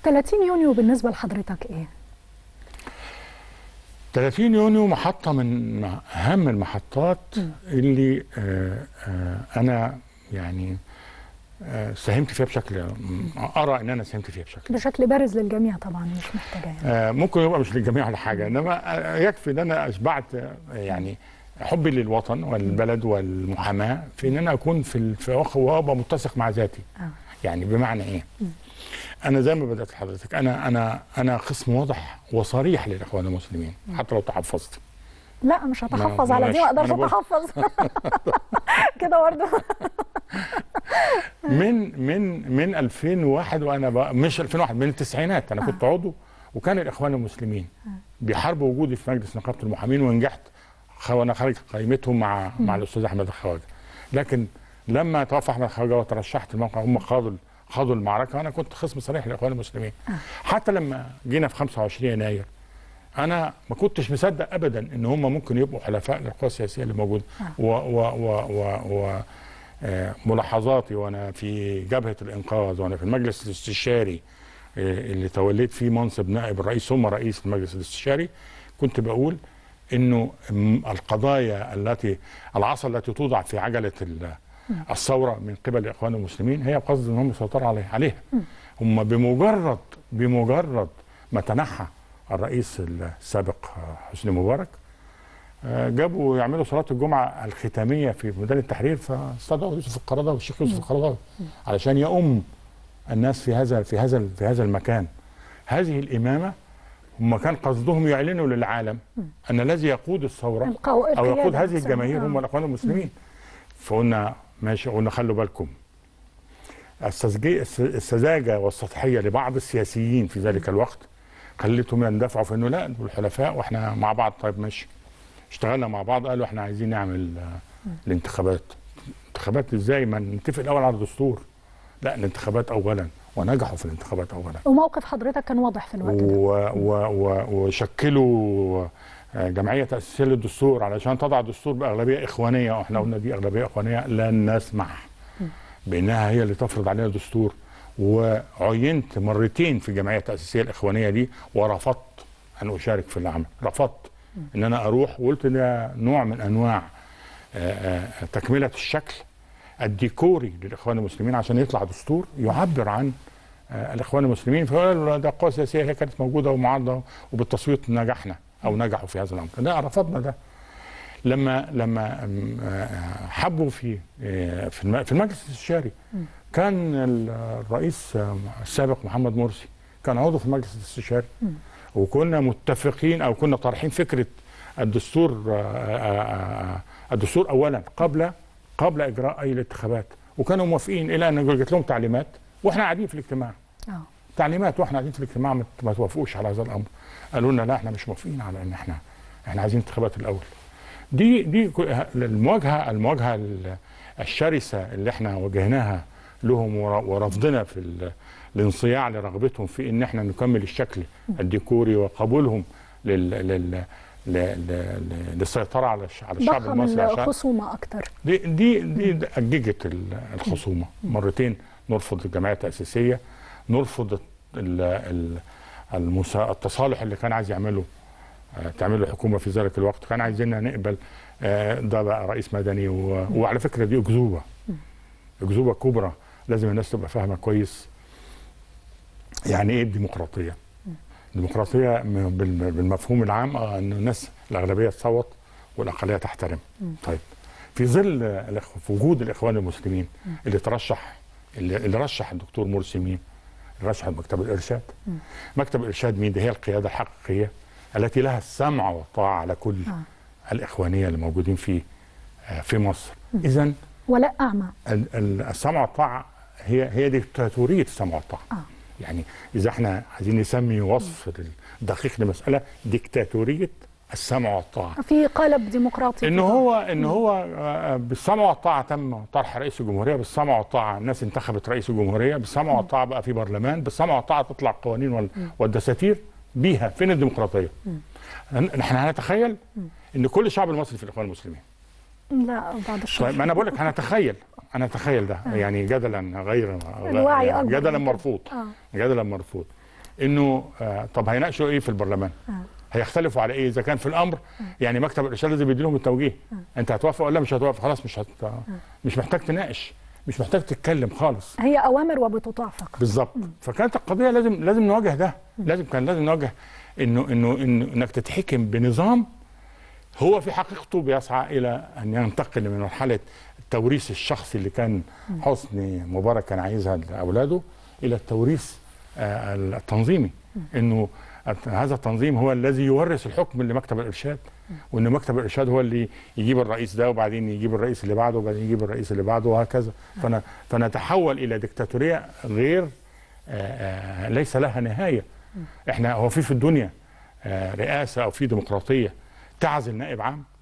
30 يونيو بالنسبه لحضرتك ايه 30 يونيو محطة من أهم المحطات اللي آه، آه، أنا يعني آه، ساهمت فيها بشكل أرى إن أنا ساهمت فيها بشكل بشكل بارز للجميع طبعا مش محتاجه يعني آه، ممكن يبقى مش للجميع ولا حاجة إنما آه، يكفي إن أنا أشبعت آه، يعني حبي للوطن والبلد والمحاماة في إن أنا أكون في ال- في وق- وأبقى متسق مع ذاتي آه. يعني بمعنى إيه؟ أنا زي ما بدأت حضرتك أنا أنا أنا خصم واضح وصريح للإخوان المسلمين حتى لو تحفظت لا مش هتحفظ ما- على دي ما ماشي. اقدرش أنا بقول- اتحفظ كده برضه من من من 2001 وانا بقى مش 2001 من التسعينات انا كنت عضو وكان الاخوان المسلمين بيحاربوا وجودي في مجلس نقابه المحامين ونجحت خ- وانا خارج قائمتهم مع مع الاستاذ احمد الخواجه لكن لما توفى احمد الخواجه وترشحت الموقع هم خاضوا خاضوا المعركه وانا كنت خصم صريح للاخوان المسلمين حتى لما جينا في 25 يناير انا ما كنتش مصدق ابدا ان هم ممكن يبقوا حلفاء للقوى السياسيه اللي موجوده و و و و, و آه، ملاحظاتي وانا في جبهه الانقاذ وانا في المجلس الاستشاري آه، اللي توليت فيه منصب نائب الرئيس ثم رئيس المجلس الاستشاري كنت بقول انه م- القضايا التي العصا التي توضع في عجله ال- الثوره من قبل الاخوان المسلمين هي بقصد ان هم يسيطروا عليها عليها هم بمجرد بمجرد ما تنحى الرئيس السابق آه، حسني مبارك آه، جابوا يعملوا صلاه الجمعه الختاميه في ميدان التحرير فاستدعوا يوسف القرضاوي والشيخ يوسف القرضاوي علشان يؤم الناس في هذا في هذا في هذا المكان هذه الامامه هم كان قصدهم يعلنوا للعالم ان الذي يقود الثوره القو- او القيادة يقود هذه نفسها. الجماهير هم آه. الاخوان المسلمين فقلنا ماشي قلنا خلوا بالكم السذجي- الس- السذاجه والسطحيه لبعض السياسيين في ذلك الوقت خلتهم يندفعوا في انه لا دول حلفاء واحنا مع بعض طيب ماشي اشتغلنا مع بعض قالوا احنا عايزين نعمل آه، الانتخابات انتخابات ازاي ما نتفق الاول على الدستور لا الانتخابات اولا ونجحوا في الانتخابات اولا وموقف حضرتك كان واضح في الوقت ده و و و وشكلوا آه، جمعيه تاسيسيه للدستور علشان تضع دستور باغلبيه اخوانيه واحنا قلنا دي اغلبيه اخوانيه لن نسمح بانها هي اللي تفرض علينا دستور وعينت مرتين في الجمعيه التاسيسيه الاخوانيه دي ورفضت ان اشارك في العمل رفضت ان انا اروح وقلت ده نوع من انواع آه، آه، تكمله الشكل الديكوري للاخوان المسلمين عشان يطلع دستور يعبر عن آه، الاخوان المسلمين فقالوا ده قوى سياسيه هي كانت موجوده ومعارضه وبالتصويت نجحنا او نجحوا في هذا الامر لا رفضنا ده لما لما أم، آه، حبوا في آه، في الم- في المجلس الاستشاري كان ال- الرئيس آه، السابق محمد مرسي كان عضو في المجلس الاستشاري وكنا متفقين او كنا طارحين فكره الدستور آه، آه، آه، الدستور اولا قبل قبل اجراء اي الانتخابات وكانوا موافقين الى ان جت لهم تعليمات واحنا قاعدين في الاجتماع اه تعليمات واحنا قاعدين في الاجتماع ما ما توافقوش على هذا الامر قالوا لنا لا احنا مش موافقين على ان احنا احنا عايزين انتخابات الاول دي دي كو- المواجهه المواجهه ال- الشرسه اللي احنا واجهناها لهم ور- ورفضنا في ال- الانصياع لرغبتهم في ان احنا نكمل الشكل الديكوري وقبولهم لل لل ل- ل- ل- للسيطره على الش- على الشعب ضخم المصري عشان الخصومه اكتر دي دي دي اججت ال- الخصومه مرتين نرفض الجمعيه التاسيسيه نرفض ال- ال- المسا... التصالح اللي كان عايز يعمله آه، تعمله الحكومه في ذلك الوقت كان عايزيننا نقبل آه، ده بقى رئيس مدني و... وعلى فكره دي اكذوبه اكذوبه كبرى لازم الناس تبقى فاهمه كويس يعني ايه الديمقراطيه الديمقراطيه م- بال- بالمفهوم العام آه، ان الناس الاغلبيه تصوت والاقليه تحترم طيب في ظل الإخ- في وجود الاخوان المسلمين اللي ترشح اللي, اللي رشح الدكتور مرسي مين؟ اللي رشح مكتب الارشاد مكتب الارشاد مين؟ ده هي القياده الحقيقيه التي لها السمع والطاعه على كل آه. الاخوانيه اللي موجودين في آه، في مصر اذا ولا اعمى ال- ال- السمع والطاعه هي هي ديكتاتوريه السمع والطاعه آه. يعني اذا احنا عايزين نسمي وصف دقيق لمساله ديكتاتوريه السمع والطاعه في قالب ديمقراطي ان كده. هو ان هو آه، بالسمع والطاعه تم طرح رئيس الجمهوريه بالسمع والطاعه الناس انتخبت رئيس الجمهوريه بالسمع والطاعه بقى في برلمان بالسمع والطاعه تطلع القوانين وال- والدساتير بيها فين الديمقراطيه؟ هن- احنا هنتخيل ان كل الشعب المصري في الاخوان المسلمين لا بعد الشر طيب ما انا بقول لك هنتخيل هنتخيل ده يعني جدلا غير الوعي أكبر جدلا من كده. مرفوض آه. جدلا مرفوض انه آه طب هيناقشوا ايه في البرلمان آه. هيختلفوا على ايه اذا كان في الامر يعني مكتب الارشاد لازم يدي لهم التوجيه انت هتوافق ولا مش هتوافق خلاص مش هت... مش محتاج تناقش مش محتاج تتكلم خالص هي اوامر وبتطاق بالظبط فكانت القضيه لازم لازم نواجه ده لازم كان لازم نواجه انه انه انه انك تتحكم بنظام هو في حقيقته بيسعى الى ان ينتقل من مرحله التوريث الشخصي اللي كان حسني مبارك كان عايزها لاولاده الى التوريث آه، التنظيمي انه هذا التنظيم هو الذي يورث الحكم لمكتب الارشاد وان مكتب الارشاد هو اللي يجيب الرئيس ده وبعدين يجيب الرئيس اللي بعده وبعدين يجيب الرئيس اللي بعده وهكذا فن- فنتحول الى ديكتاتوريه غير آه، آه، ليس لها نهايه احنا هو في في الدنيا آه، رئاسه او في ديمقراطيه تعزل نائب عام